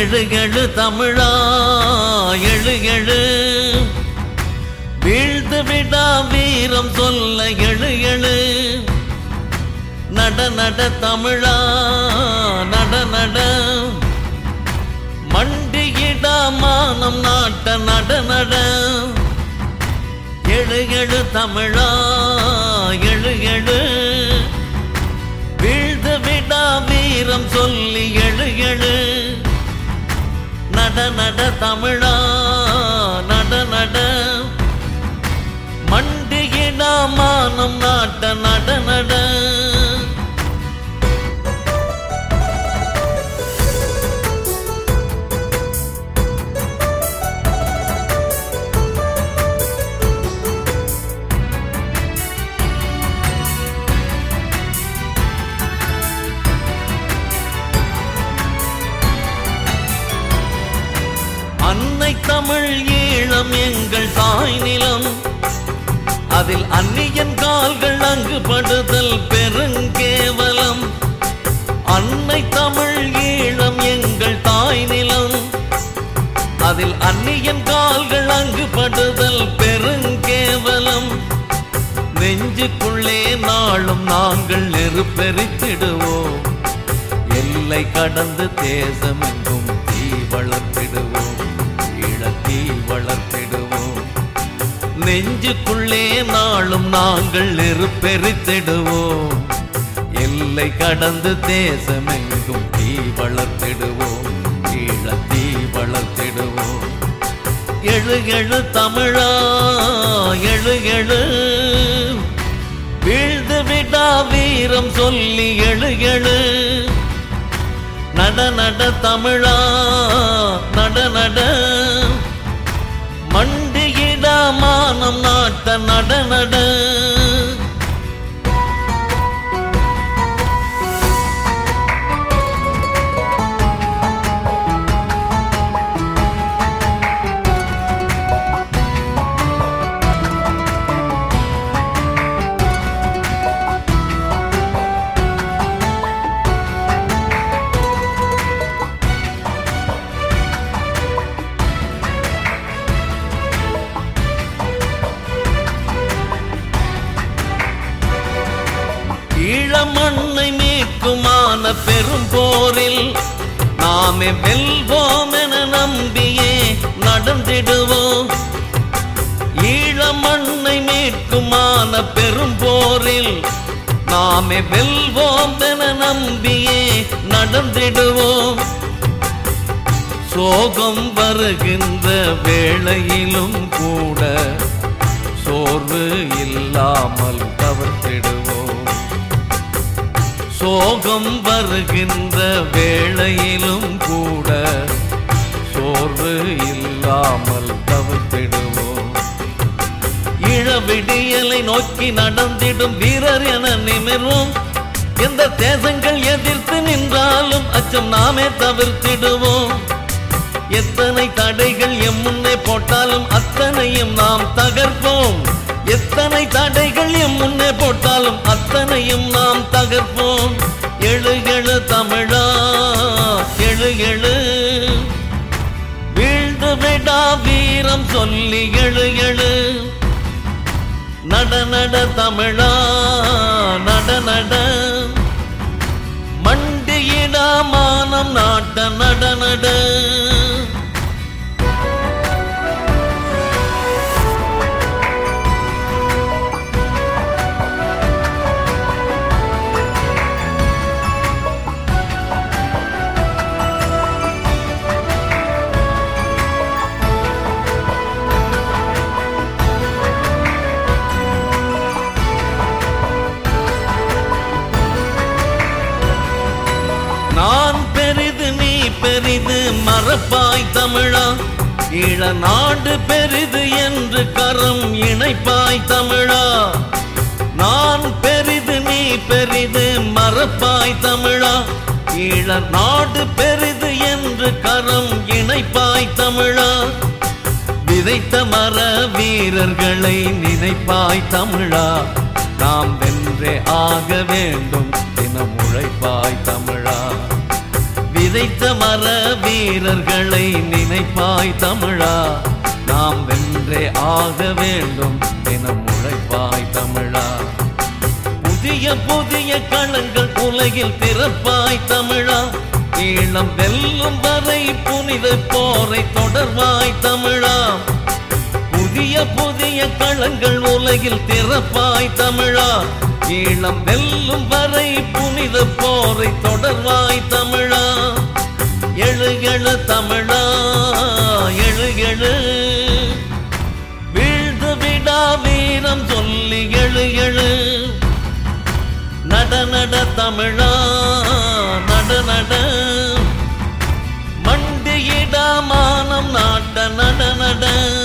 எழு எழு தமிழா எழு எழு வீழ்ந்து விடா வீரம் சொல்ல எழு எழு நட நட தமிழா நட நட மண்டியிடா மானம் நாட்ட நட நட எழு எழு தமிழா எழு எழு வீழ்ந்து விடா வீரம் சொல்லி எழு எழு நட நட தமிழா நட நட மண்டியிடா மானம் நாட்ட நட நட அன்னை தமிழ் ஈழம் எங்கள் தாய் நிலம் அதில் அந்நியன் கால்கள் அங்கு படுதல் பெருங்கேவலம் அன்னை தமிழ் ஈழம் எங்கள் தாய் நிலம் அதில் அந்நியன் கால்கள் அங்கு படுதல் பெருங்கேவலம் நெஞ்சுக்குள்ளே நாளும் நாங்கள் நெருப்பெரித்திடுவோம் எல்லை கடந்து தேசமெங்கும் தீ வளர்த்திடுவோம் ஈழத்தீ வளர்த்திடுவோம் நெஞ்சுக்குள்ளே நாளும் நாங்கள் நெருப்பெரித்திடுவோம் எல்லை கடந்து தேசமெங்கும் தீ வளர்த்திடுவோம் ஈழத்தீ வளர்த்திடுவோம் எழு எழு தமிழா எழு எழு வீழ்ந்து விடா வீரம் சொல்லி எழு எழு நட நட தமிழா நட நட மண்டியிடா மானம் நாட்ட நட நட ஈழமண்ணை மீட்குமான பெரும் போரில் நாமே வெல்வோம் என நம்பியே நடந்திடுவோம் ஈழமண்ணை மீட்குமான பெரும் போரில் நாமே வெல்வோம் என நம்பியே நடந்திடுவோம் சோகம் வருகின்ற வேளையிலும் கூட சோர்வு இல்லாமல் தவிர்த்திடுவோம் சோகம் வருகின்ற வேளையிலும் கூட சோர்வு இல்லாமல் தவிர்த்திடுவோம் இழவிடியலை நோக்கி நடந்திடும் வீரர் என நிமிர்வோம் எந்த தேசங்கள் எதிர்த்து நின்றாலும் அச்சம் நாமே தவிர்த்திடுவோம் எத்தனை தடைகள் எம் முன்னே போட்டாலும் அத்தனையும் நாம் தகர்ப்போம் எத்தனை தடைகள் எம் முன்னே போட்டாலும் அத்தனையும் நாம் தகர்ப்போம் எழு எழு தமிழா எழு எழு வீழ்ந்து விடா வீரம் சொல்லி எழு எழு நட நட தமிழா நட நட மண்டியிடா மானம் நாட்ட நட நட நான் பெரிது நீ பெரிது மறப்பாய் தமிழா ஈழ நாடு பெரிது என்று கரம் இணைப்பாய் தமிழா நான் பெரிது நீ பெரிது மறப்பாய் தமிழா ஈழ நாடு பெரிது என்று கரம் இணைப்பாய் தமிழா விதைத்த மர வீரர்களை நினைப்பாய் தமிழா நாம் வென்றே ஆக வேண்டும் தினம் உழைப்பாய் தமிழா விதைத்த மர வீரர்களை நினைப்பாய் தமிழா நாம் வென்றே ஆக வேண்டும் என உழைப்பாய் தமிழா புதிய புதிய களங்கள் உலகில் திறப்பாய் தமிழா ஈழம் வெல்லும் வரை புனித போரை தொடர்வாய் தமிழா புதிய புதிய களங்கள் உலகில் திறப்பாய் தமிழா ஈழம் வெல்லும் வரை புனித போரை தொடர்வாய் தமிழா எழு எழு தமிழா எழு எழு வீழ்ந்து விடா வீரம் சொல்லி எழு எழு நட நட தமிழா நட நட மண்டியிடா மானம் நாட்ட நட நட